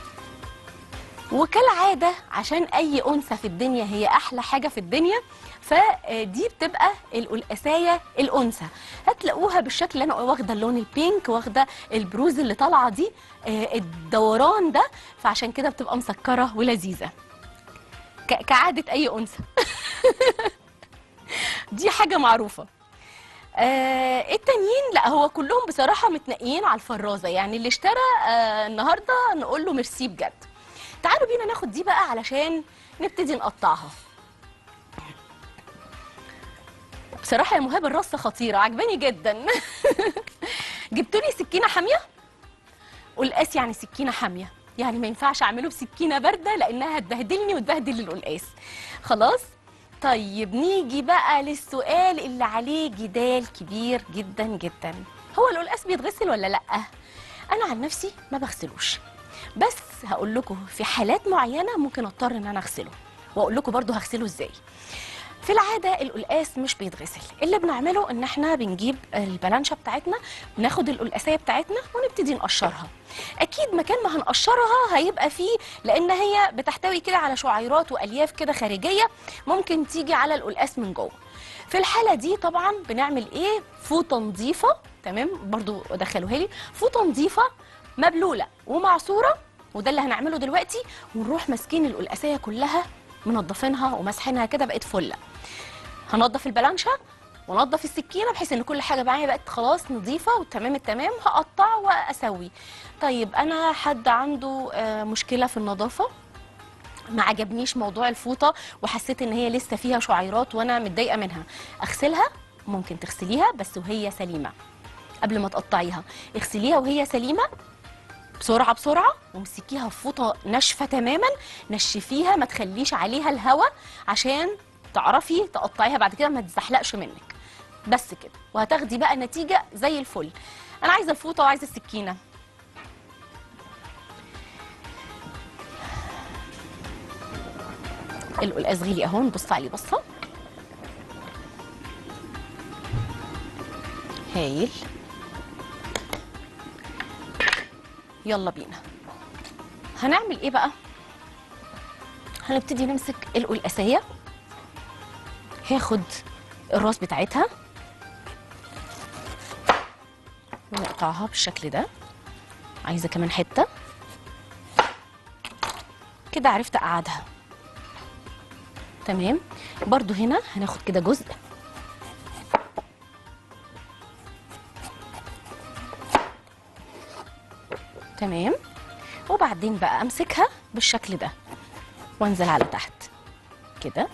Speaker 1: وكالعاده عشان اي انثى في الدنيا هي احلى حاجه في الدنيا فدي بتبقى القلقاسايه الانثى هتلاقوها بالشكل اللي انا واخده اللون البينك واخده البروز اللي طالعه دي آه، الدوران ده فعشان كده بتبقى مسكره ولذيذه ك- كعاده اي انثى دي حاجه معروفه آه التانيين لا هو كلهم بصراحه متنقيين على الفرازه يعني اللي اشترى آه النهارده نقول له ميرسي بجد تعالوا بينا ناخد دي بقى علشان نبتدي نقطعها بصراحه يا مهاب الرصه خطيره عجباني جدا جبتوا لي سكينه حاميه قلقاس يعني سكينه حاميه يعني ما ينفعش اعمله بسكينه بارده لانها هتبهدلني وتبهدل القلقاس خلاص طيب نيجي بقى للسؤال اللي عليه جدال كبير جدا جدا هو القلقاس بيتغسل ولا لا انا عن نفسي ما بغسلوش بس هقول لكم في حالات معينه ممكن اضطر ان انا اغسله واقول لكم برضو هغسله ازاي في العاده القلقاس مش بيتغسل اللي بنعمله ان احنا بنجيب البلانشه بتاعتنا بناخد القلقاسيه بتاعتنا ونبتدي نقشرها اكيد مكان ما هنقشرها هيبقى فيه لان هي بتحتوي كده على شعيرات والياف كده خارجيه ممكن تيجي على القلقاس من جوه في الحاله دي طبعا بنعمل ايه فوطه نظيفه تمام برضو دخلوها لي فوطه نظيفه مبلوله ومعصوره وده اللي هنعمله دلوقتي ونروح ماسكين القلقاسيه كلها منضفينها ومسحينها كده بقت فله هنضف البلانشه ونضف السكينه بحيث ان كل حاجه معايا بقت خلاص نظيفه وتمام التمام هقطع واسوي طيب انا حد عنده آه، مشكله في النظافه ما عجبنيش موضوع الفوطه وحسيت ان هي لسه فيها شعيرات وانا متضايقه منها اغسلها ممكن تغسليها بس وهي سليمه قبل ما تقطعيها اغسليها وهي سليمه بسرعه بسرعه وامسكيها في فوطه ناشفه تماما نشفيها ما تخليش عليها الهواء عشان تعرفي تقطعيها بعد كده ما تزحلقش منك بس كده وهتاخدي بقى نتيجه زي الفل انا عايزه الفوطه وعايزه السكينه القلقاس غلي اهو نبص عليه بصه هايل يلا بينا هنعمل ايه بقى هنبتدي نمسك القلقاسيه هاخد الراس بتاعتها ونقطعها بالشكل ده عايزه كمان حته كده عرفت اقعدها تمام برضو هنا هناخد كده جزء تمام وبعدين بقى امسكها بالشكل ده وانزل على تحت كده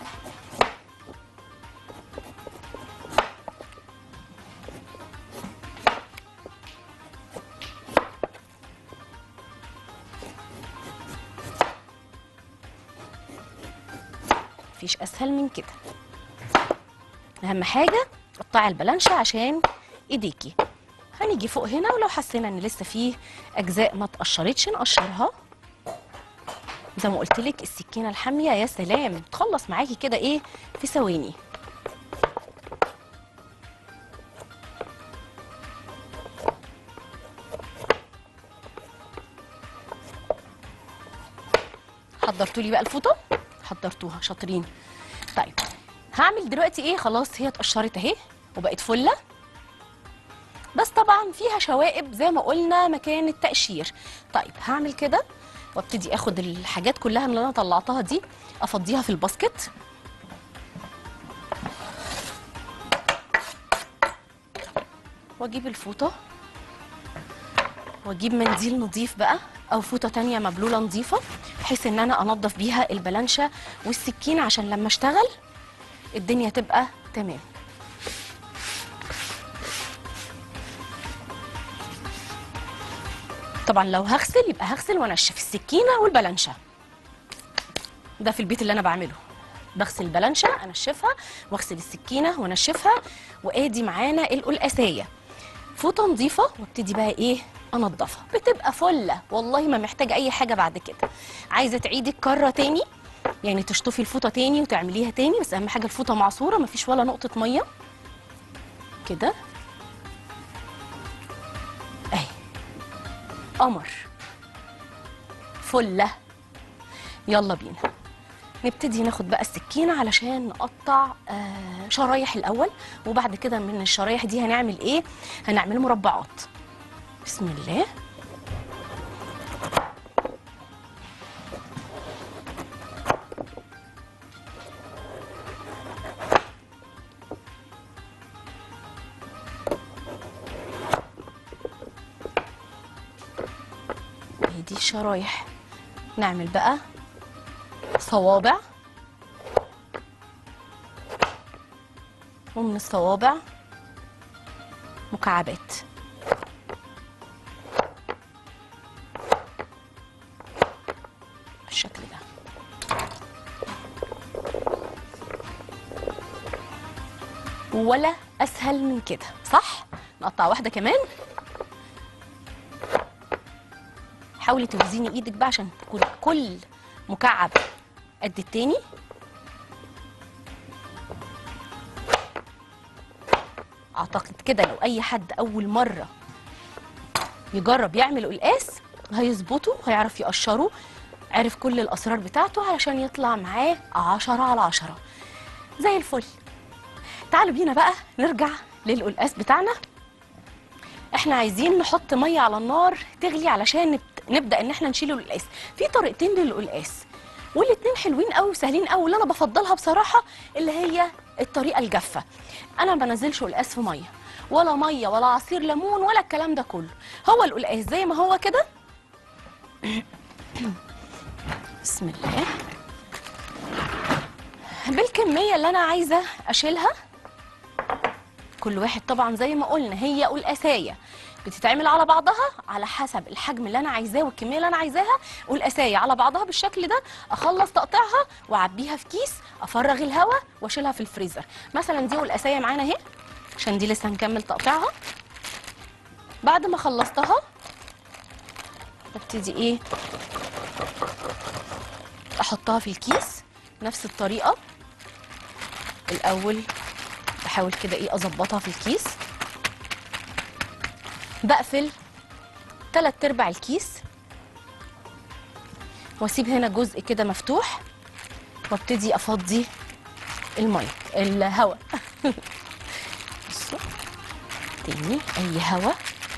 Speaker 1: مفيش اسهل من كده اهم حاجه قطعي البلانشه عشان ايديكي هنيجي فوق هنا ولو حسينا ان لسه فيه اجزاء ما اتقشرتش نقشرها زي ما قلت لك السكينه الحاميه يا سلام تخلص معاكي كده ايه في ثواني حضرتوا لي بقى الفوطه حضرتوها شاطرين طيب هعمل دلوقتي ايه خلاص هي اتقشرت اهي وبقت فله بس طبعا فيها شوائب زي ما قلنا مكان التقشير طيب هعمل كده وابتدي اخد الحاجات كلها اللي انا طلعتها دي افضيها في الباسكت واجيب الفوطه واجيب منديل نظيف بقى او فوطه تانية مبلوله نظيفه بحيث ان انا انضف بيها البلانشه والسكين عشان لما اشتغل الدنيا تبقى تمام طبعا لو هغسل يبقى هغسل وانشف السكينه والبلانشه ده في البيت اللي انا بعمله بغسل البلانشه انشفها واغسل السكينه وانشفها وادي معانا القلقاسيه فوطه نظيفه وابتدي بقى ايه انضفها بتبقى فله والله ما محتاجه اي حاجه بعد كده عايزه تعيدي الكره تاني يعني تشطفي الفوطه تاني وتعمليها تاني بس اهم حاجه الفوطه معصوره مفيش ولا نقطه ميه كده اهي قمر فله يلا بينا نبتدي ناخد بقى السكينة علشان نقطع آه شرايح الأول وبعد كده من الشرايح دي هنعمل إيه؟ هنعمل مربعات بسم الله هي دي الشرايح نعمل بقى صوابع ومن الصوابع مكعبات بالشكل ده ولا اسهل من كده صح نقطع واحده كمان حاولي توزيني ايدك بقى عشان تكون كل مكعب قد التاني اعتقد كده لو اي حد اول مره يجرب يعمل قلقاس هيظبطه هيعرف يقشره عرف كل الاسرار بتاعته علشان يطلع معاه عشرة على عشرة زي الفل تعالوا بينا بقى نرجع للقلقاس بتاعنا احنا عايزين نحط ميه على النار تغلي علشان نبت- نبدا ان احنا نشيل القلقاس في طريقتين للقلقاس والاتنين حلوين قوي وسهلين قوي اللي انا بفضلها بصراحه اللي هي الطريقه الجافه انا ما بنزلش قلقاس في ميه ولا ميه ولا عصير ليمون ولا الكلام ده كله هو القلقاس زي ما هو كده بسم الله بالكميه اللي انا عايزه اشيلها كل واحد طبعا زي ما قلنا هي قلقاسايه بتتعمل على بعضها على حسب الحجم اللي انا عايزاه والكميه اللي انا عايزاها قلقاسايه على بعضها بالشكل ده اخلص تقطيعها واعبيها في كيس افرغ الهواء واشيلها في الفريزر مثلا دي قلقاسايه معانا اهي عشان دي لسه هنكمل تقطيعها بعد ما خلصتها ابتدي ايه احطها في الكيس نفس الطريقه الاول بحاول كده ايه اظبطها في الكيس بقفل تلات ارباع الكيس واسيب هنا جزء كده مفتوح وابتدي افضي الميه الهواء بصوا تاني اي هواء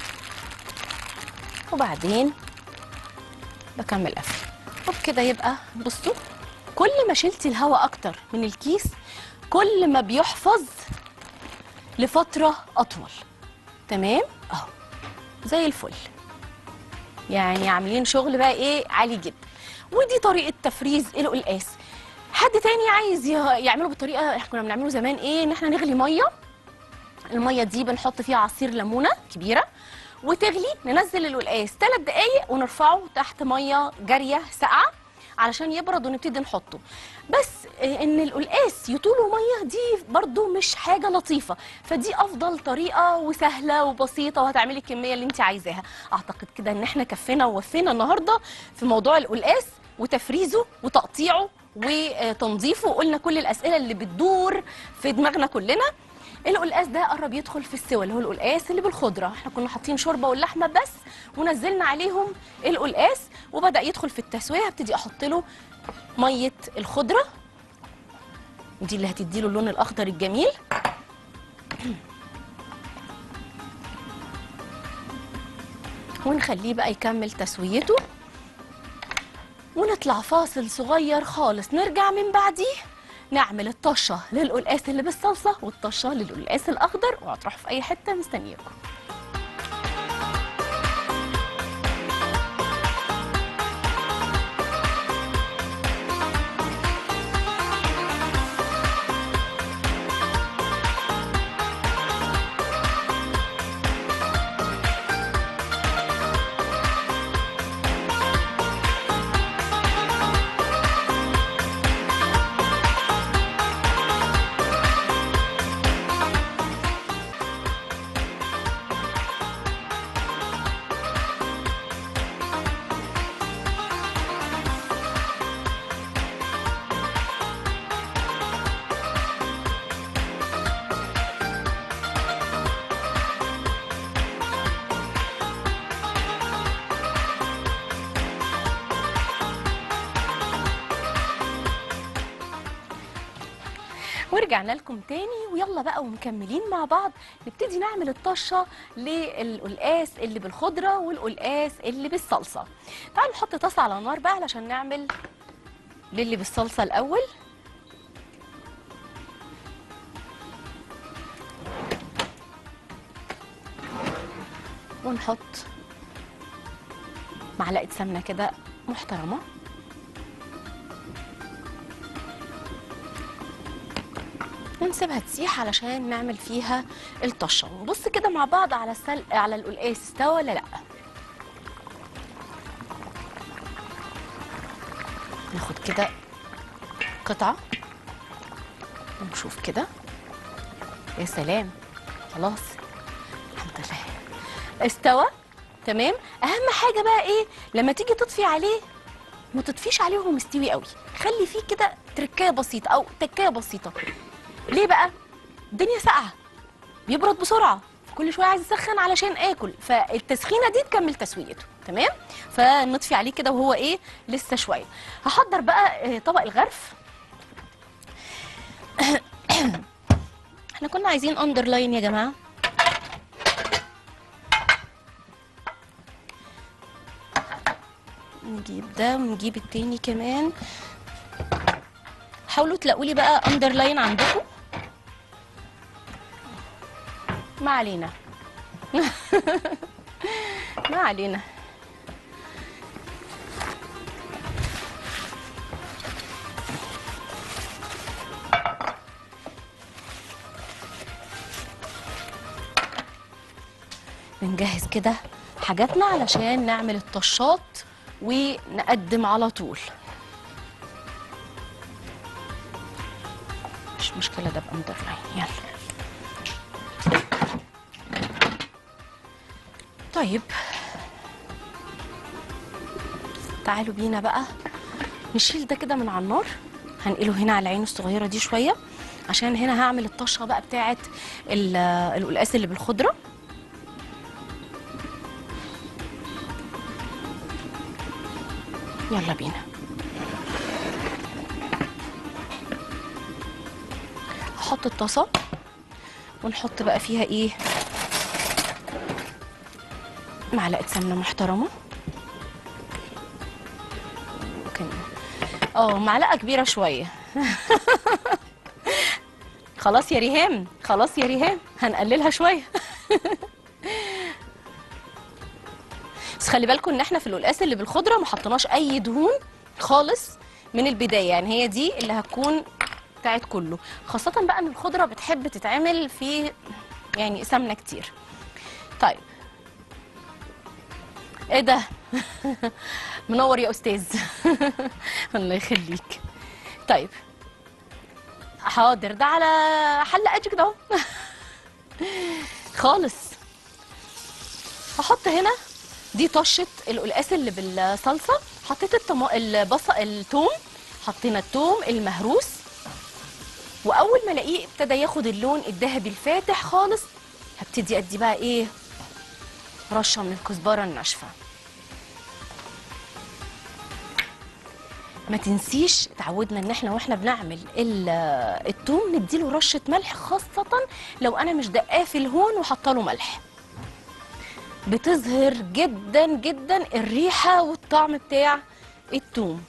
Speaker 1: وبعدين بكمل قفل وبكده يبقى بصوا كل ما شلتي الهواء اكتر من الكيس كل ما بيحفظ لفتره اطول تمام اهو زي الفل يعني عاملين شغل بقى ايه عالي جدا ودي طريقه تفريز القلقاس حد تاني عايز ي- يعمله بالطريقه احنا كنا بنعمله زمان ايه ان احنا نغلي ميه الميه دي بنحط فيها عصير ليمونه كبيره وتغلي ننزل القلقاس ثلاث دقايق ونرفعه تحت ميه جاريه ساقعه علشان يبرد ونبتدي نحطه بس آه، ان القلقاس يطوله ميه دي برضو مش حاجه لطيفه فدي افضل طريقه وسهله وبسيطه وهتعملي الكميه اللي انت عايزاها اعتقد كده ان احنا كفينا ووفينا النهارده في موضوع القلقاس وتفريزه وتقطيعه وتنظيفه وقلنا كل الاسئله اللي بتدور في دماغنا كلنا القلقاس ده قرب يدخل في السوى اللي هو القلقاس اللي بالخضره احنا كنا حاطين شوربه واللحمه بس ونزلنا عليهم القلقاس وبدا يدخل في التسويه هبتدي احط له ميه الخضره دي اللي هتديله اللون الاخضر الجميل ونخليه بقى يكمل تسويته ونطلع فاصل صغير خالص نرجع من بعديه نعمل الطشه للقلقاس اللي بالصلصه والطشه للقلقاس الاخضر وهتروحوا في اي حته مستنياكم ورجعنا لكم تاني ويلا بقى ومكملين مع بعض نبتدي نعمل الطشه للقلقاس اللي بالخضره والقلقاس اللي بالصلصه تعالوا نحط طاسه على النار بقى علشان نعمل للي بالصلصه الاول ونحط معلقه سمنه كده محترمه ونسيبها تسيح علشان نعمل فيها الطشه ونبص كده مع بعض على السل... على القلقاس استوى ولا لا ناخد كده قطعه ونشوف كده يا سلام خلاص الحمد لله استوى تمام اهم حاجه بقى ايه لما تيجي تطفي عليه ما تطفيش عليه وهو مستوي قوي خلي فيه كده تركايه بسيطه او تكايه بسيطه ليه بقى الدنيا ساقعه بيبرد بسرعه كل شويه عايز يسخن علشان اكل فالتسخينه دي تكمل تسويته تمام فنطفي عليه كده وهو ايه لسه شويه هحضر بقى آه، طبق الغرف احنا كنا عايزين اندرلاين يا جماعه نجيب ده ونجيب التاني كمان حاولوا تلاقوا لي بقى اندرلاين عندكم ما علينا ما علينا بنجهز كده حاجاتنا علشان نعمل الطشات ونقدم على طول مش مشكلة ده بأندرلاين يلا طيب تعالوا بينا بقى نشيل ده كده من على النار هنقله هنا على العين الصغيرة دي شوية عشان هنا هعمل الطشة بقى بتاعت ال- القلقاس اللي بالخضرة يلا بينا هحط الطاسة ونحط بقى فيها ايه معلقة سمنة محترمة ممكن اه معلقة كبيرة شوية خلاص يا ريهام خلاص يا ريهام هنقللها شوية بس خلي بالكم ان احنا في القلقاس اللي بالخضره ما حطيناش اي دهون خالص من البدايه يعني هي دي اللي هتكون بتاعت كله خاصه بقى ان الخضره بتحب تتعمل في يعني سمنه كتير طيب ايه ده منور يا استاذ الله يخليك طيب حاضر ده على حلقه كده اهو خالص هحط هنا دي طشه القلقاس اللي بالصلصه حطيت الطما... البصل الثوم حطينا الثوم المهروس واول ما الاقيه ابتدى ياخد اللون الذهبي الفاتح خالص هبتدي ادي بقى ايه رشه من الكزبره الناشفه ما تنسيش تعودنا ان احنا واحنا بنعمل ال- التوم نديله رشه ملح خاصه لو انا مش دقاه في الهون وحاطه له ملح بتظهر جدا جدا الريحه والطعم بتاع التوم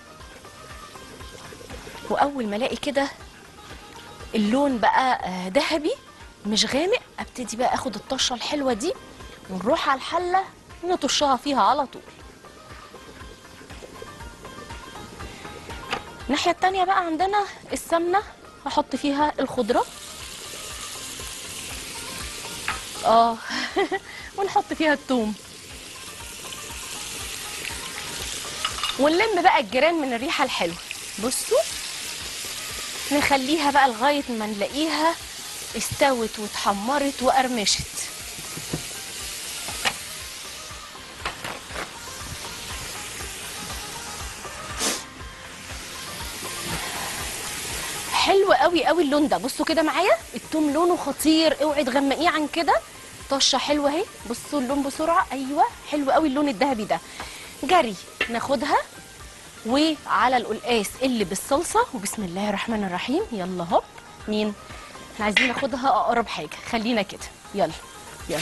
Speaker 1: واول ما الاقي كده اللون بقى آه، ذهبي مش غامق ابتدي بقى اخد الطشه الحلوه دي ونروح على الحله نطشها فيها على طول الناحيه التانية بقى عندنا السمنه هحط فيها الخضره اه ونحط فيها الثوم ونلم بقى الجيران من الريحه الحلوه بصوا نخليها بقى لغايه ما نلاقيها استوت واتحمرت وقرمشت حلو قوي قوي اللون ده بصوا كده معايا التوم لونه خطير اوعي تغمقيه عن كده طشه حلوه اهي بصوا اللون بسرعه ايوه حلو قوي اللون الذهبي ده جري ناخدها وعلى القلقاس اللي بالصلصه وبسم الله الرحمن الرحيم يلا هوب مين احنا عايزين ناخدها اقرب حاجه خلينا كده يلا يلا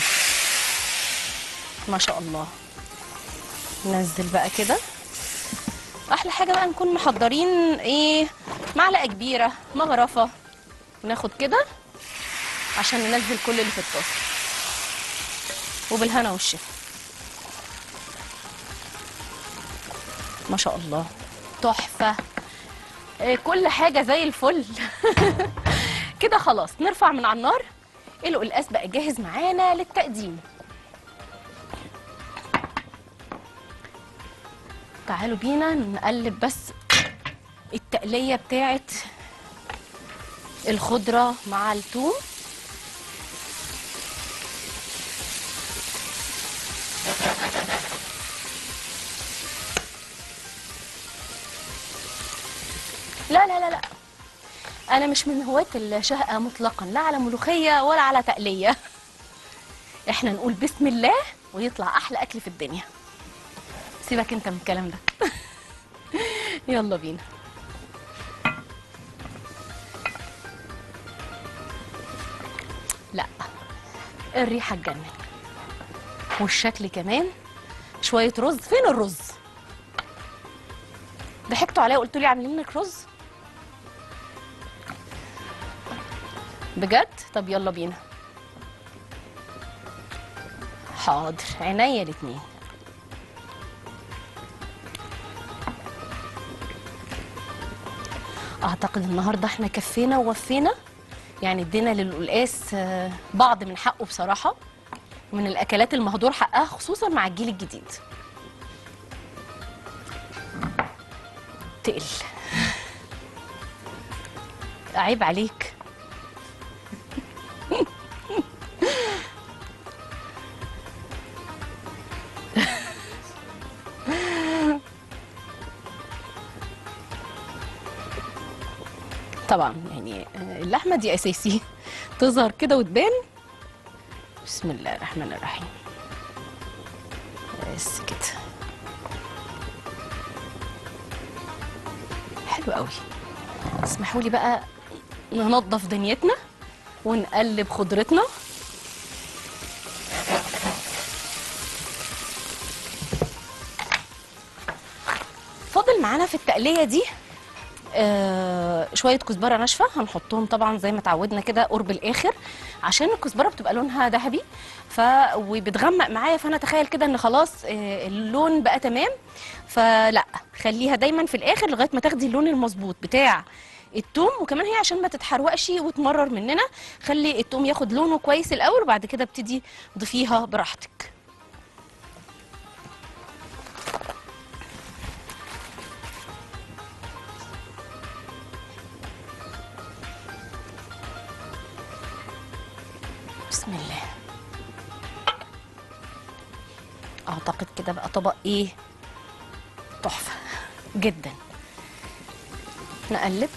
Speaker 1: ما شاء الله ننزل بقى كده احلى حاجه بقى نكون محضرين ايه معلقه كبيره مغرفه وناخد كده عشان ننزل كل اللي في الطاسه وبالهنا والشفا ما شاء الله تحفه إيه كل حاجه زي الفل كده خلاص نرفع من على النار القلقاس بقى جاهز معانا للتقديم تعالوا بينا نقلب بس التقلية بتاعت الخضرة مع الثوم لا لا لا لا انا مش من هواة الشهقة مطلقا لا على ملوخية ولا على تقلية احنا نقول بسم الله ويطلع احلى اكل في الدنيا سيبك انت من الكلام ده يلا بينا لا الريحة تجنن والشكل كمان شوية رز فين الرز ضحكتوا عليا وقلتوا لي عاملين لك رز بجد طب يلا بينا حاضر عينيا الاتنين اعتقد النهارده احنا كفينا ووفينا يعني ادينا للقلقاس آه، بعض من حقه بصراحه من الاكلات المهدور حقها خصوصا مع الجيل الجديد تقل عيب عليك طبعا يعني آه، اللحمه دي اساسي تظهر كده وتبان بسم الله الرحمن الرحيم بس كده حلو قوي اسمحوا لي بقى ننظف دنيتنا ونقلب خضرتنا فاضل معانا في التقليه دي آه شويه كزبره ناشفه هنحطهم طبعا زي ما اتعودنا كده قرب الاخر عشان الكزبره بتبقى لونها ذهبي ف وبتغمق معايا فانا اتخيل كده ان خلاص آه اللون بقى تمام فلا خليها دايما في الاخر لغايه ما تاخدي اللون المظبوط بتاع التوم وكمان هي عشان ما تتحرقش وتمرر مننا خلي التوم ياخد لونه كويس الاول وبعد كده ابتدي ضيفيها براحتك بسم الله اعتقد كده بقى طبق ايه تحفه جدا نقلب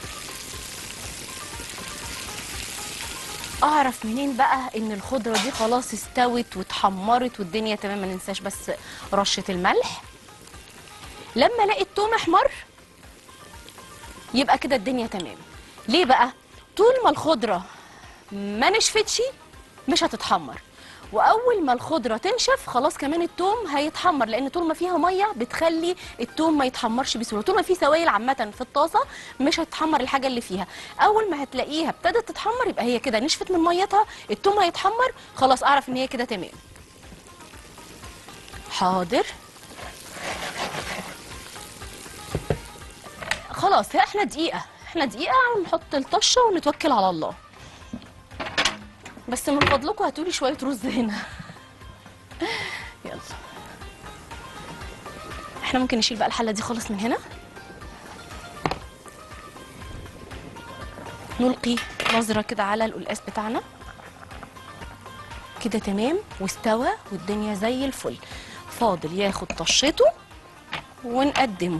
Speaker 1: اعرف منين بقى ان الخضره دي خلاص استوت واتحمرت والدنيا تمام ما ننساش بس رشه الملح لما الاقي التوم احمر يبقى كده الدنيا تمام ليه بقى طول ما الخضره ما نشفتش مش هتتحمر واول ما الخضره تنشف خلاص كمان التوم هيتحمر لان طول ما فيها ميه بتخلي التوم ما يتحمرش بسهوله طول ما في سوائل عامه في الطاسه مش هتتحمر الحاجه اللي فيها اول ما هتلاقيها ابتدت تتحمر يبقى هي كده نشفت من ميتها التوم هيتحمر خلاص اعرف ان هي كده تمام حاضر خلاص احنا دقيقه احنا دقيقه ونحط الطشه ونتوكل على الله بس من فضلكم هاتولي شويه رز هنا يلا احنا ممكن نشيل بقى الحله دي خالص من هنا نلقي نظره كده على القلقاس بتاعنا كده تمام واستوى والدنيا زي الفل فاضل ياخد طشته ونقدمه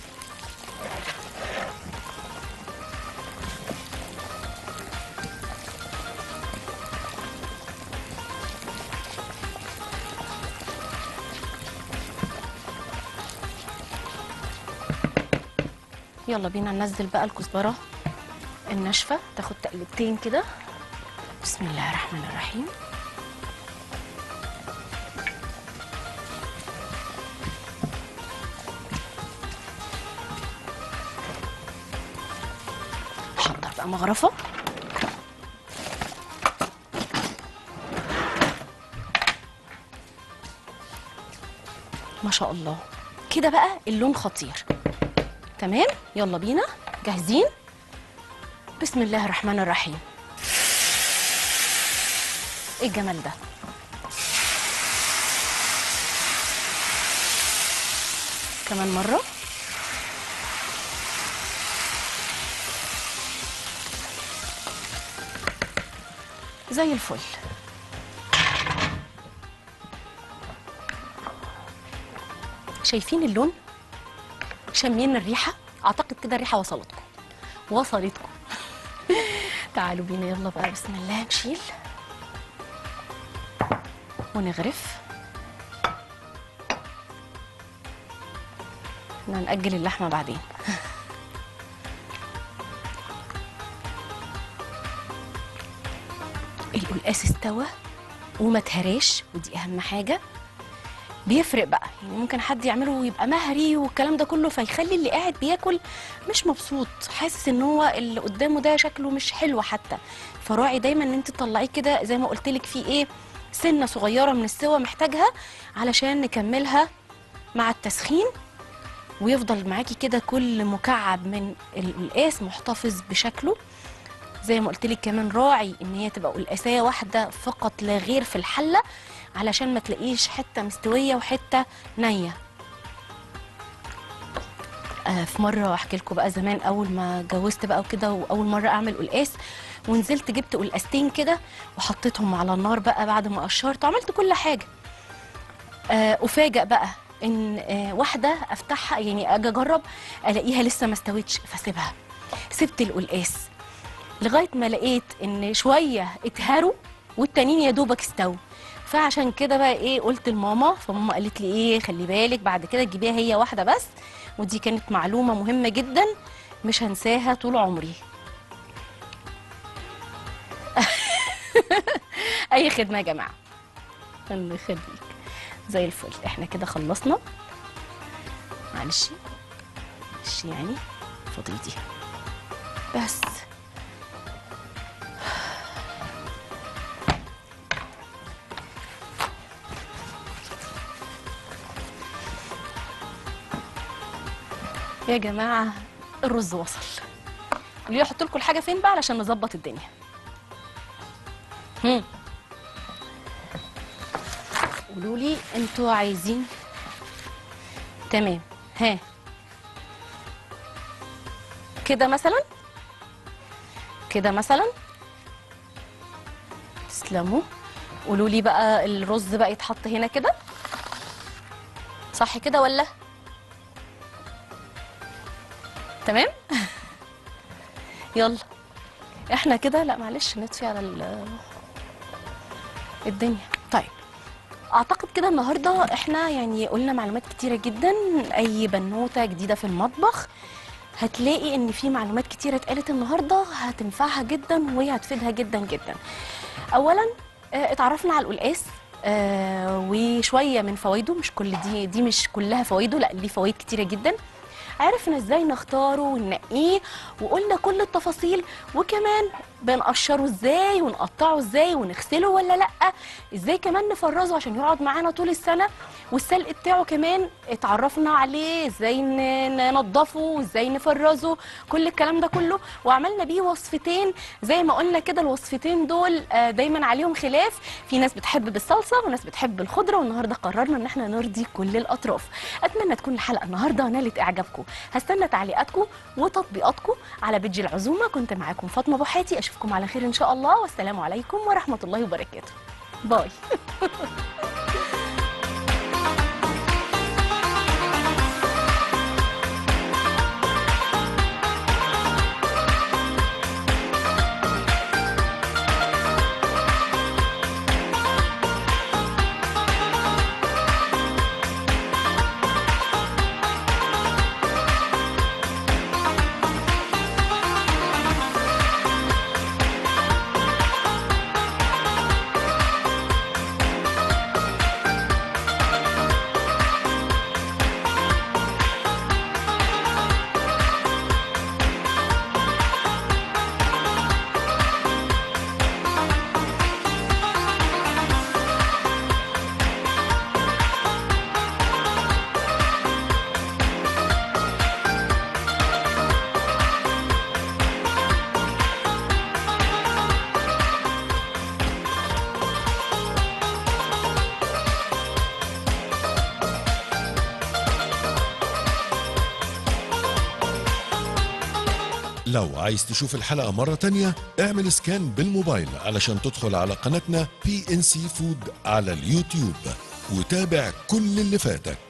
Speaker 1: يلا بينا ننزل بقى الكزبره الناشفه تاخد تقلبتين كده بسم الله الرحمن الرحيم حضر بقى مغرفه ما شاء الله كده بقى اللون خطير تمام يلا بينا جاهزين بسم الله الرحمن الرحيم ايه الجمال ده كمان مرة زي الفل شايفين اللون شامين الريحة أعتقد كده الريحة وصلتكم وصلتكم تعالوا بينا يلا بقى بسم الله نشيل ونغرف احنا هنأجل اللحمة بعدين القلقاس استوى وما اتهراش ودي أهم حاجة بيفرق بقى يعني ممكن حد يعمله ويبقى مهري والكلام ده كله فيخلي اللي قاعد بياكل مش مبسوط حاسس ان هو اللي قدامه ده شكله مش حلو حتى فراعي دايما ان انت تطلعيه كده زي ما قلت لك في ايه سنه صغيره من السوا محتاجها علشان نكملها مع التسخين ويفضل معاكي كده كل مكعب من القلقاس محتفظ بشكله زي ما قلت لك كمان راعي ان هي تبقى قلقاسيه واحده فقط لا غير في الحله علشان ما تلاقيش حته مستويه وحته نيه آه في مره احكي لكم بقى زمان اول ما اتجوزت بقى وكده واول مره اعمل قلقاس ونزلت جبت قلقاستين كده وحطيتهم على النار بقى بعد ما قشرت وعملت كل حاجه آه افاجئ بقى ان آه واحده افتحها يعني اجي اجرب الاقيها لسه ما استوتش فاسيبها سبت القلقاس لغايه ما لقيت ان شويه اتهروا والتانيين يا دوبك استووا فعشان كده بقى ايه قلت لماما فماما قالت لي ايه خلي بالك بعد كده تجيبيها هي واحده بس ودي كانت معلومه مهمه جدا مش هنساها طول عمري اي خدمه يا جماعه الله يخليك زي الفل احنا كده خلصنا معلش معلش يعني فضيتي بس يا جماعه الرز وصل قولوا لي احط لكم الحاجه فين بقى علشان نظبط الدنيا هم قولوا لي انتوا عايزين تمام ها كده مثلا كده مثلا تسلموا قولوا لي بقى الرز بقى يتحط هنا كده صح كده ولا تمام يلا احنا كده لا معلش نطفي على ال- الدنيا طيب اعتقد كده النهارده احنا يعني قلنا معلومات كتيره جدا اي بنوته جديده في المطبخ هتلاقي ان في معلومات كتيره اتقالت النهارده هتنفعها جدا وهي هتفيدها جدا جدا اولا آه، اتعرفنا على القلقاس آه، وشويه من فوائده مش كل دي دي مش كلها فوائده لا ليه فوائد كتيره جدا عرفنا ازاي نختاره وننقيه وقلنا كل التفاصيل وكمان بنقشره ازاي ونقطعه ازاي ونغسله ولا لا ازاي كمان نفرزه عشان يقعد معانا طول السنه والسلق بتاعه كمان اتعرفنا عليه ازاي ن- ننضفه وازاي نفرزه كل الكلام ده كله وعملنا بيه وصفتين زي ما قلنا كده الوصفتين دول آه، دايما عليهم خلاف في ناس بتحب بالصلصه وناس بتحب بالخضره والنهارده قررنا ان احنا نرضي كل الاطراف اتمنى تكون الحلقه النهارده نالت اعجابكم هستنى تعليقاتكم وتطبيقاتكم على بيج العزومه كنت معاكم فاطمه بوحاتي اشوفكم على خير ان شاء الله والسلام عليكم ورحمه الله وبركاته باي
Speaker 4: لو عايز تشوف الحلقة مرة تانية اعمل سكان بالموبايل علشان تدخل على قناتنا بي ان سي فود على اليوتيوب وتابع كل اللي فاتك